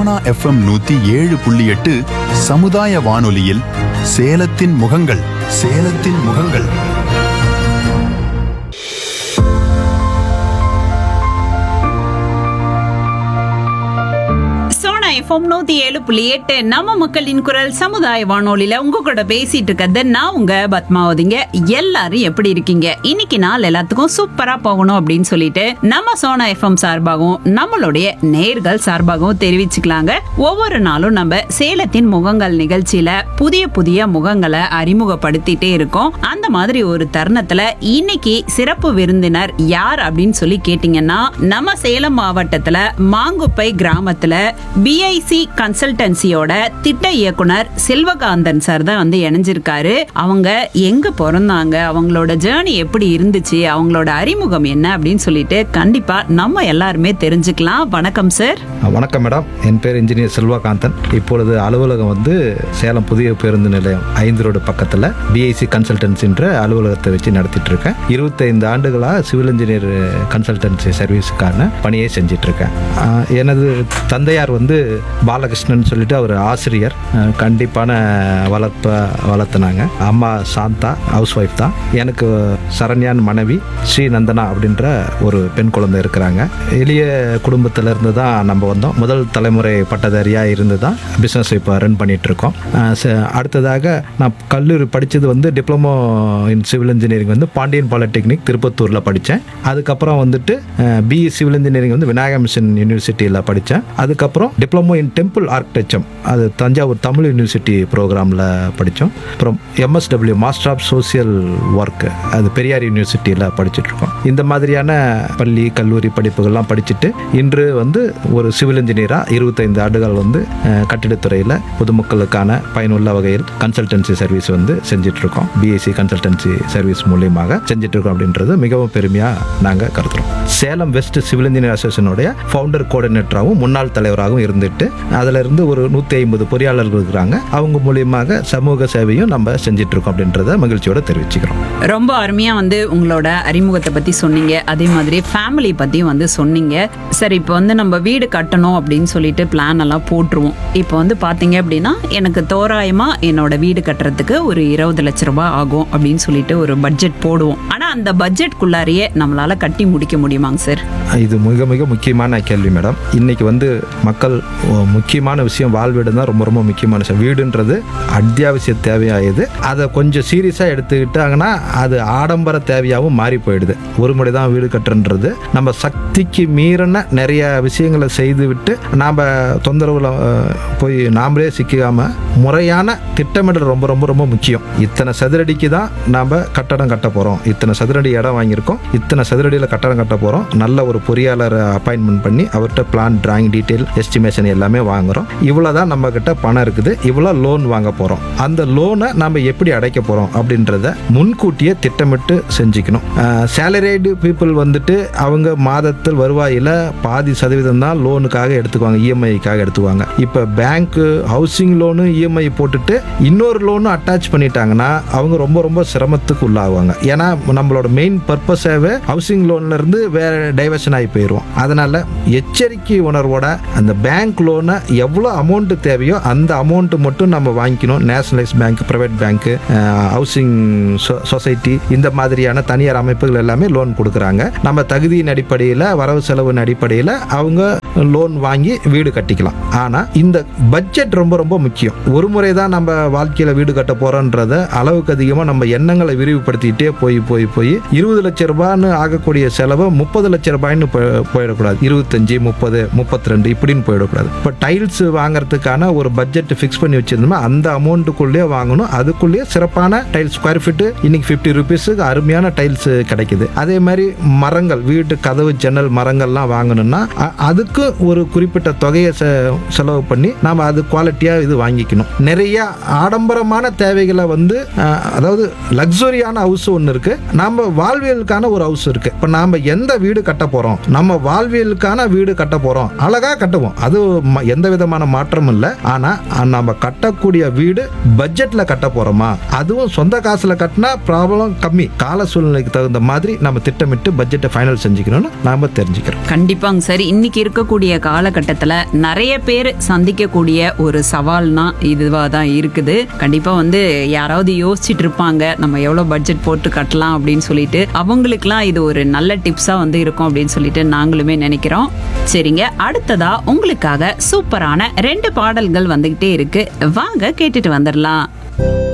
Sona FM நூத்தி ஏழு புள்ளி எட்டு சமுதாய வானொலியில் சேலத்தின் முகங்கள் சேலத்தின் முகங்கள் சோனா எஃப்எம் நூத்தி ஏழு புள்ளி எட்டு நம்ம மக்களின் குரல் சமுதாய வானொலியில உங்க கூட பேசிட்டு இருக்கிறது நான் உங்க பத்மாவதிங்க எல்லாரும் எப்படி இருக்கீங்க இன்னைக்கு நாள் எல்லாத்துக்கும் சூப்பரா போகணும் அப்படின்னு சொல்லிட்டு நம்ம சோனா எஃப்எம் சார்பாகவும் நம்மளுடைய நேர்கள் சார்பாகவும் தெரிவிச்சுக்கலாங்க ஒவ்வொரு நாளும் நம்ம சேலத்தின் முகங்கள் நிகழ்ச்சியில புதிய புதிய முகங்களை அறிமுகப்படுத்திட்டே இருக்கோம் அந்த மாதிரி ஒரு தருணத்துல இன்னைக்கு சிறப்பு விருந்தினர் யார் அப்படின்னு சொல்லி கேட்டீங்கன்னா நம்ம சேலம் மாவட்டத்துல மாங்குப்பை கிராமத்துல பிஐசி கன்சல்டன்சியோட திட்ட இயக்குனர் செல்வகாந்தன் சார் தான் வந்து இணைஞ்சிருக்காரு அவங்க எங்க பிறந்தாங்க அவங்களோட ஜேர்னி எப்படி இருந்துச்சு அவங்களோட அறிமுகம் என்ன அப்படின்னு சொல்லிட்டு கண்டிப்பா நம்ம எல்லாருமே தெரிஞ்சுக்கலாம் வணக்கம் சார் வணக்கம் மேடம் என் பேர் இன்ஜினியர் செல்வகாந்தன் இப்பொழுது அலுவலகம் வந்து சேலம் புதிய பேருந்து நிலையம் ஐந்து ரோடு பக்கத்தில் பிஐசி கன்சல்டன்சின்ற அலுவலகத்தை வச்சு நடத்திட்டு இருக்கேன் இருபத்தைந்து ஆண்டுகளாக சிவில் இன்ஜினியர் கன்சல்டன்சி சர்வீஸுக்கான பணியை செஞ்சிட்டு இருக்கேன் ஆஹ் எனது தந்தையார் வந்து பாலகிருஷ்ணன் சொல்லிட்டு அவர் ஆசிரியர் ஆஹ் கண்டிப்பான வளர்ப்பை வளர்த்துனாங்க அம்மா சாந்தா ஹவுஸ் ஒய்ஃப் தான் எனக்கு சரண்யான் மனைவி ஸ்ரீநந்தனா அப்படின்ற ஒரு பெண் குழந்தை இருக்கிறாங்க எளிய குடும்பத்துல இருந்து தான் நம்ம வந்தோம் முதல் தலைமுறை பட்டதாரியாக இருந்து தான் பிஸ்னஸ் இப்போ ரன் பண்ணிட்டு இருக்கோம் ஆஹ் ச- அடுத்ததாக நான் கல்லூரி படித்தது வந்து டிப்ளமோ இன் சிவில் இன்ஜினியரிங் வந்து பாண்டியன் பாலிடெக்னிக் திருப்பத்தூரில் படித்தேன் அதுக்கப்புறம் வந்துட்டு பிஇ சிவில் இன்ஜினியரிங் வந்து விநாயகா மிஷன் யூனிவர்சிட்டியில் படித்தேன் அதுக்கப்புறம் டிப்ளமோ இன் டெம்பிள் ஆர்கிடெக்சர் அது தஞ்சாவூர் தமிழ் யூனிவர்சிட்டி ப்ரோக்ராமில் படித்தோம் அப்புறம் MSW master of social work அது பெரியார் யூனிவர்சிட்டியில் படிச்சுட்டு இருக்கோம் இந்த மாதிரியான பள்ளி கல்லூரி படிப்புகள்லாம் படிச்சுட்டு இன்று வந்து ஒரு சிவில் இன்ஜினியராக இருபத்தைந்து ஆண்டுகள் வந்து அஹ், கட்டிடத்துறையில் பொதுமக்களுக்கான பயனுள்ள வகையில் கன்சல்டன்சி சர்வீஸ் வந்து செஞ்சுட்டு இருக்கோம் பிஎஸ்சி கன்சல்டன்சி சர்வீஸ் மூலியமாக செஞ்சுட்டு இருக்கோம் அப்படின்றது மிகவும் பெருமையாக நாங்கள் கருதுறோம் சேலம் வெஸ்ட் சிவில் இன்ஜினியர் அசோசியேஷனுடைய ஃபவுண்டர் கோஆர்டினேட்டராகவும் முன்னாள் தலைவராகவும் இருந்துட்டு அதுல இருந்து ஒரு நூற்றி ஐம்பது பொறியாளர்கள் இருக்கிறாங்க அவங்க மூலியமாக சமூக சேவையும் நம்ம செஞ்சுட்டு இருக்கோம் அப்படின்றத மகிழ்ச்சியோட தெரிவிச்சுக்கிறோம் ரொம்ப அருமையா வந்து உங்களோட அறிமுகத்தை பத்தி சொன்னீங்க அதே மாதிரி ஃபேமிலி பத்தியும் வந்து சொன்னீங்க சரி இப்போ வந்து நம்ம வீடு கட்டணும் அப்படின்னு சொல்லிட்டு பிளான் எல்லாம் போட்டுருவோம் இப்போ வந்து பாத்தீங்க அப்படின்னா எனக்கு தோராயமா என்னோட வீடு கட்டுறதுக்கு ஒரு இருபது லட்ச ரூபாய் ஆகும் அப்படின்னு சொல்லிட்டு ஒரு பட்ஜெட் போடுவோம் ஆனா அந்த பட்ஜெட்குள்ளாரையே நம்மளால கட்டி முடிக்க முடியுமாங்க சார் இது மிக மிக முக்கியமான கேள்வி மேடம் இன்னைக்கு வந்து மக்கள் ஓ, முக்கியமான விஷயம் வாழ்வீடு தான் ரொம்ப ரொம்ப முக்கியமான விஷயம் வீடுன்றது அத்தியாவசிய தேவையாகுது அதை கொஞ்சம் சீரியஸாக எடுத்துக்கிட்டாங்கன்னா அது ஆடம்பர தேவையாகவும் மாறி போயிடுது ஒரு முறை தான் வீடு கட்டுறன்றது நம்ம சக்திக்கு மீறின நிறைய விஷயங்களை செய்து விட்டு நாம் தொந்தரவுல அஹ், போய் நாமளே சிக்காம முறையான திட்டமிடல் ரொம்ப ரொம்ப ரொம்ப முக்கியம் இத்தனை சதுரடிக்கு தான் நாம் கட்டடம் கட்ட போகிறோம் இத்தனை சதுரடி இடம் வாங்கியிருக்கோம் இத்தனை சதுரடியில் கட்டடம் கட்ட போகிறோம் நல்ல ஒரு பொறியாளரை அப்பாயின்மெண்ட் பண்ணி அவர்கிட்ட பிளான் டிராயிங் டீட்டெயில் எஸ்டிமேஷன் எல்லாமே வாங்குறோம் இவ்வளோ தான் நம்ம கிட்ட பணம் இருக்குது இவ்வளோ லோன் வாங்க போகிறோம் அந்த லோனை நம்ம எப்படி அடைக்க போகிறோம் அப்படின்றத முன்கூட்டியே திட்டமிட்டு செஞ்சுக்கணும் சேலரிடு பீப்புள் வந்துட்டு அவங்க மாதத்தில் வருவாயில் பாதி சதவீதம் தான் லோனுக்காக எடுத்துக்குவாங்க இஎம்ஐக்காக எடுத்துக்குவாங்க இப்போ பேங்க்கு ஹவுசிங் லோனு இஎம்ஐ போட்டுட்டு இன்னொரு லோனும் அட்டாச் பண்ணிட்டாங்கன்னா அவங்க ரொம்ப ரொம்ப சிரமத்துக்கு உள்ளாகுவாங்க ஏன்னா நம்மளோட மெயின் பர்பஸாகவே ஹவுசிங் லோன்ல இருந்து வேற டைவர்ஷன் ஆகி போயிடும் அதனால எச்சரிக்கை உணர்வோட அந்த பேங்க் லோனை எவ்வளோ அமௌண்ட் தேவையோ அந்த அமௌண்ட் மட்டும் நம்ம வாங்கிக்கணும் nationalise bank private bank housing society இந்த மாதிரியான தனியார் அமைப்புகள் எல்லாமே லோன் கொடுக்குறாங்க நம்ம தகுதியின் அடிப்படையில் வரவு செலவின் அடிப்படையில் அவங்க லோன் வாங்கி வீடு கட்டிக்கலாம் ஆனால் இந்த பட்ஜெட் ரொம்ப ரொம்ப முக்கியம் ஒரு முறை தான் நம்ம வாழ்க்கையில் வீடு கட்ட போகிறோன்றத அளவுக்கு அதிகமாக நம்ம எண்ணங்களை விரிவுபடுத்திக்கிட்டே போய் போய் போய் இருபது லட்ச ரூபான்னு ஆகக்கூடிய செலவை முப்பது லட்ச ரூபாய்னு போய்- போயிடக்கூடாது இருபத்தஞ்சி முப்பது முப்பத்தி ரெண்டு இப்படின்னு போயிடக்கூடாது இப்போ டைல்ஸ் வாங்குறதுக்கான ஒரு பட்ஜெட் ஃபிக்ஸ் பண்ணி வச்சிருந்தோம்னா அந்த அமௌண்ட்டுக்குள்ளேயே வாங்கணும் அதுக்குள்ளேயே சிறப்பான டைல்ஸ் ஸ்கொயர் ஃபீட்டு இன்னைக்கு ஃபிஃப்டி ருபீஸுக்கு அருமையான டைல்ஸ் கிடைக்குது அதே மாதிரி மரங்கள் வீட்டு கதவு ஜன்னல் மரங்கள்லாம் வாங்கணும்னா அ- அதுக்கு ஒரு குறிப்பிட்ட தொகையை செ- செலவு பண்ணி நாம் அது குவாலிட்டியாக இது வாங்கிக்கணும் நிறைய ஆடம்பரமான தேவைகளை வந்து அஹ், அதாவது லக்ஸரியான ஹவுஸ் ஒன்று இருக்கு நாம வாழ்வியலுக்கான ஒரு ஹவுஸ் இருக்கு இப்போ நாம எந்த வீடு கட்ட போறோம் நம்ம வாழ்வியலுக்கான வீடு கட்ட போறோம் அழகா கட்டுவோம் அது ம- எந்த விதமான மாற்றமும் இல்லை ஆனா அஹ், நம்ம கட்டக்கூடிய வீடு பட்ஜெட்ல கட்ட போறோமா அதுவும் சொந்த காசுல கட்டினா ப்ராப்ளம் கம்மி கால சூழ்நிலைக்கு தகுந்த மாதிரி நம்ம திட்டமிட்டு பட்ஜெட்டை ஃபைனல் செஞ்சுக்கணும்னு நாம தெரிஞ்சுக்கிறோம் கண்டிப்பாங்க சார் இன்னைக்கு இருக்கக்கூடிய காலகட்டத்துல நிறைய பேர் சந்திக்கக்கூடிய ஒரு சவால்னா இதுவா தான் இருக்குது கண்டிப்பா வந்து யாராவது யோசிச்சுட்டு இருப்பாங்க நம்ம எவ்வளவு பட்ஜெட் போட்டு கட்டலாம் அப்படின்னு சொல்லிட்டு அவங்களுக்குலாம் இது ஒரு நல்ல டிப்ஸா வந்து இருக்கும் அப்படின்னு சொல்லிட்டு நாங்களுமே நினைக்கிறோம் சரிங்க அடுத்ததா உங்களுக்காக சூப்பரான ரெண்டு பாடல்கள் வந்துகிட்டே இருக்கு வாங்க கேட்டுட்டு வந்துடலாம்